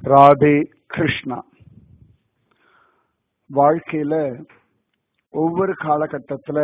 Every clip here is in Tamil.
ராதே கிருஷ்ணா வாழ்க்கையில ஒவ்வொரு காலகட்டத்துல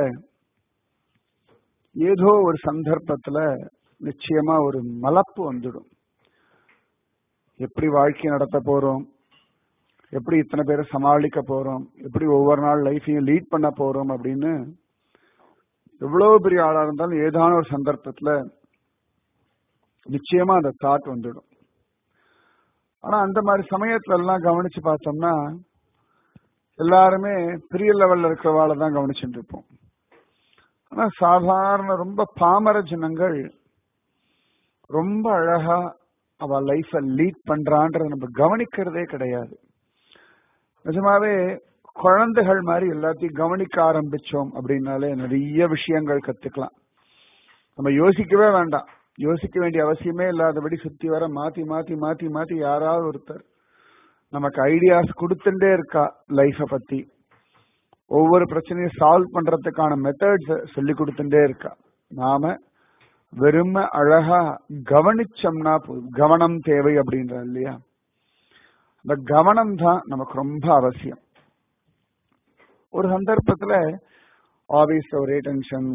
ஏதோ ஒரு சந்தர்ப்பத்துல நிச்சயமா ஒரு மலப்பு வந்துடும் எப்படி வாழ்க்கை நடத்த போறோம் எப்படி இத்தனை பேரை சமாளிக்க போறோம் எப்படி ஒவ்வொரு நாள் லைஃபையும் லீட் பண்ண போறோம் அப்படின்னு எவ்வளவு பெரிய ஆளா இருந்தாலும் ஏதான ஒரு சந்தர்ப்பத்துல நிச்சயமா அந்த தாட் வந்துடும் ஆனா அந்த மாதிரி சமயத்துல எல்லாம் கவனிச்சு பார்த்தோம்னா எல்லாருமே பெரிய லெவல்ல இருக்கிறவாளை தான் கவனிச்சுட்டு இருப்போம் ஆனா சாதாரண ரொம்ப பாமர ஜனங்கள் ரொம்ப அழகா அவ லைஃப லீட் பண்றான்றத நம்ம கவனிக்கிறதே கிடையாது நிஜமாவே குழந்தைகள் மாதிரி எல்லாத்தையும் கவனிக்க ஆரம்பிச்சோம் அப்படின்னாலே நிறைய விஷயங்கள் கத்துக்கலாம் நம்ம யோசிக்கவே வேண்டாம் யோசிக்க வேண்டிய அவசியமே இல்லாதபடி சுத்தி வர மாத்தி மாத்தி மாத்தி மாத்தி யாராவது ஒருத்தர் நமக்கு ஐடியாஸ் கொடுத்துட்டே இருக்கா லைஃப பத்தி ஒவ்வொரு பிரச்சனையும் சால்வ் பண்றதுக்கான மெத்தட்ஸ் சொல்லி கொடுத்துட்டே இருக்கா நாம வெறும அழகா கவனிச்சோம்னா போதும் கவனம் தேவை அப்படின்ற இல்லையா அந்த கவனம் தான் நமக்கு ரொம்ப அவசியம் ஒரு சந்தர்ப்பத்துல ஆபீஸ்ல ஒரே டென்ஷன்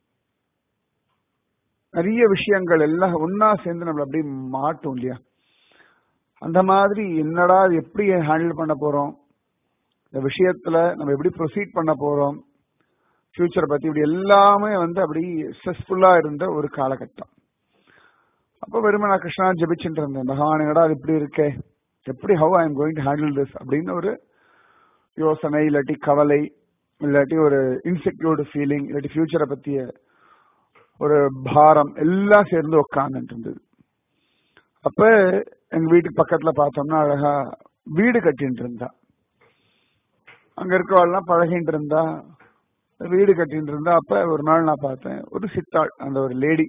நிறைய விஷயங்கள் எல்லாம் ஒன்னா சேர்ந்து நம்மள அப்படியே மாட்டும் இல்லையா அந்த மாதிரி என்னடா எப்படி ஹேண்டில் பண்ண போறோம் இந்த விஷயத்துல நம்ம எப்படி ப்ரொசீட் பண்ண போறோம் ஃபியூச்சரை பத்தி இப்படி எல்லாமே வந்து அப்படி ஸ்ட்ரெஸ்ஃபுல்லா இருந்த ஒரு காலகட்டம் அப்ப வெறுமை நான் கிருஷ்ணா ஜபிச்சுட்டு இருந்தேன் பகவான் என்னடா அது இப்படி இருக்கே எப்படி how I am going to handle this அப்படின்னு ஒரு யோசனை இல்லாட்டி கவலை இல்லாட்டி ஒரு இன்செக்யூர்டு ஃபீலிங் இல்லாட்டி ஃபியூச்சரை பத்திய ஒரு பாரம் எல்லாம் சேர்ந்து உட்காந்துட்டு இருந்தது அப்ப எங்க வீட்டுக்கு பக்கத்துல பார்த்தோம்னா அழகா வீடு கட்டிட்டு இருந்தா அங்க இருக்கவாள்லாம் பழகிட்டு இருந்தா வீடு கட்டிட்டு இருந்தா அப்ப ஒரு நாள் நான் பார்த்தேன் ஒரு சித்தாள் அந்த ஒரு லேடி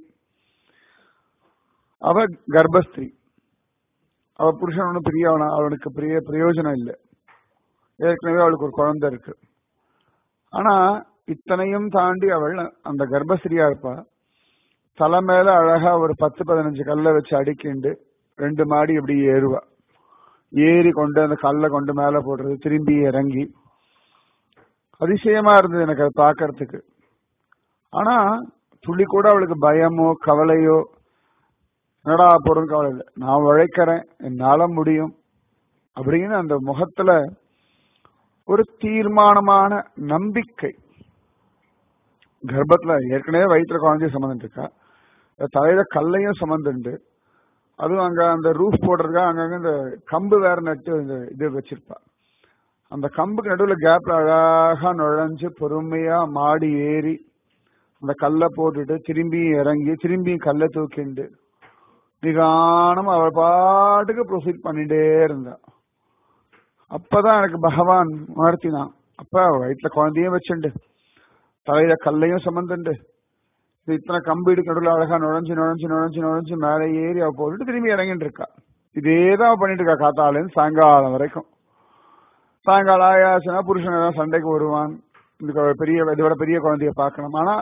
அவ கர்ப்பஸ்திரி அவ புருஷன் ஒன்றும் பெரிய அவனுக்கு பெரிய பிரயோஜனம் இல்லை ஏற்கனவே அவளுக்கு ஒரு குழந்தை இருக்கு ஆனா இத்தனையும் தாண்டி அவள் அந்த கர்ப்பஸ்திரியா இருப்பா தலை மேல அழகா ஒரு பத்து பதினஞ்சு கல்லை வச்சு அடிக்கிண்டு ரெண்டு மாடி இப்படி ஏறுவா ஏறி கொண்டு அந்த கல்லை கொண்டு மேல போடுறது திரும்பி இறங்கி அதிசயமா இருந்தது எனக்கு அதை பாக்குறதுக்கு ஆனா துளி கூட அவளுக்கு பயமோ கவலையோ என்னடா போறதுன்னு கவலை இல்லை நான் உழைக்கிறேன் என்னால முடியும் அப்படின்னு அந்த முகத்துல ஒரு தீர்மானமான நம்பிக்கை கர்ப்பத்துல ஏற்கனவே வயிற்றுல குழந்தைய சம்மந்தம் இருக்கா தலையில கல்லையும் சம்மந்துண்டு அதுவும் அங்க அந்த ரூஃப் போடுறதுக்கா அங்கங்க இந்த கம்பு வேற நட்டு இந்த இது வச்சிருப்பா அந்த கம்புக்கு நடுவில் கேப்ல அழகா நுழைஞ்சு பொறுமையா மாடி ஏறி அந்த கல்லை போட்டுட்டு திரும்பி இறங்கி திரும்பி கல்லை தூக்கிண்டு நிதானம் அவள் பாட்டுக்கு ப்ரொசீட் பண்ணிட்டே இருந்தா அப்பதான் எனக்கு பகவான் உணர்த்தினான் அப்ப வயிற்றுல குழந்தையும் வச்சுண்டு தலையில கல்லையும் சமந்துண்டு இத்தனை கம்பு இடுக்கு நடுவில் அழகா நுழைஞ்சு நுழைஞ்சு நுழைஞ்சு நுழைஞ்சு மேலே ஏறி அவ போட்டுட்டு திரும்பி இறங்கிட்டு இருக்கா இதேதான் பண்ணிட்டு இருக்கா காத்தாலேருந்து சாயங்காலம் வரைக்கும் சாயங்காலம் ஆயாச்சுன்னா புருஷன் ஏதாவது சண்டைக்கு வருவான் இந்த பெரிய இதோட பெரிய குழந்தைய பார்க்கணும் ஆனா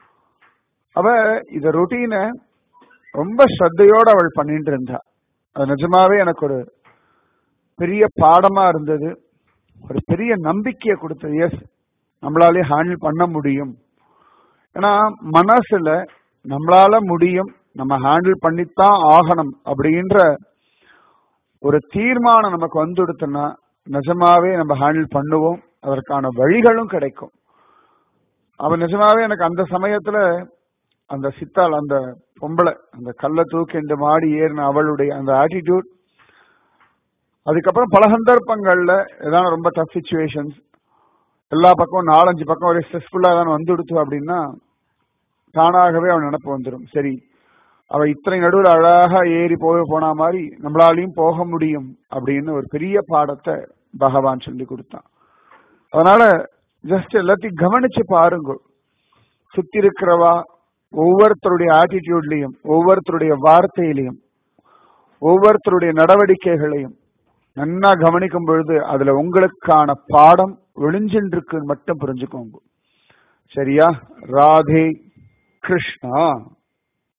அவ இத ரொட்டீனை ரொம்ப ஸ்ரத்தையோட அவள் பண்ணிட்டு இருந்தா அது நிஜமாவே எனக்கு ஒரு பெரிய பாடமா இருந்தது ஒரு பெரிய நம்பிக்கையை கொடுத்தது எஸ் நம்மளாலே ஹேண்டில் பண்ண முடியும் ஏன்னா மனசுல நம்மளால முடியும் நம்ம ஹேண்டில் பண்ணித்தான் ஆகணும் அப்படின்ற ஒரு தீர்மானம் நமக்கு வந்துடுத்துன்னா நிஜமாவே நம்ம ஹேண்டில் பண்ணுவோம் அதற்கான வழிகளும் கிடைக்கும் அவ நிஜமாவே எனக்கு அந்த சமயத்துல அந்த சித்தால் அந்த பொம்பளை அந்த கல்லை தூக்கிண்டு மாடி ஏறின அவளுடைய அந்த ஆட்டிடியூட் அதுக்கப்புறம் பல சந்தர்ப்பங்கள்ல ஏதாவது ரொம்ப டஃப் சுச்சுவேஷன்ஸ் எல்லா பக்கம் நாலஞ்சு பக்கம் ஒரே ஸ்ட்ரெஸ்ஃபுல்லா தான் வந்துடுத்து அப்படின்னா தானாகவே அவன் நினப்பு வந்துடும் சரி அவ இத்தனை நடுவில் அழகா ஏறி போக போன மாதிரி நம்மளாலையும் போக முடியும் அப்படின்னு ஒரு பெரிய பாடத்தை பகவான் சொல்லி கொடுத்தான் அதனால ஜஸ்ட் எல்லாத்தையும் கவனிச்சு பாருங்க சுத்தி இருக்கிறவா ஒவ்வொருத்தருடைய ஆட்டிடியூட்லையும் ஒவ்வொருத்தருடைய வார்த்தையிலையும் ஒவ்வொருத்தருடைய நடவடிக்கைகளையும் நன்னா கவனிக்கும் பொழுது அதுல உங்களுக்கான பாடம் ஒளிஞ்சின்றிருக்கு மட்டும் புரிஞ்சுக்கோங்க சரியா ராதே கிருஷ்ணா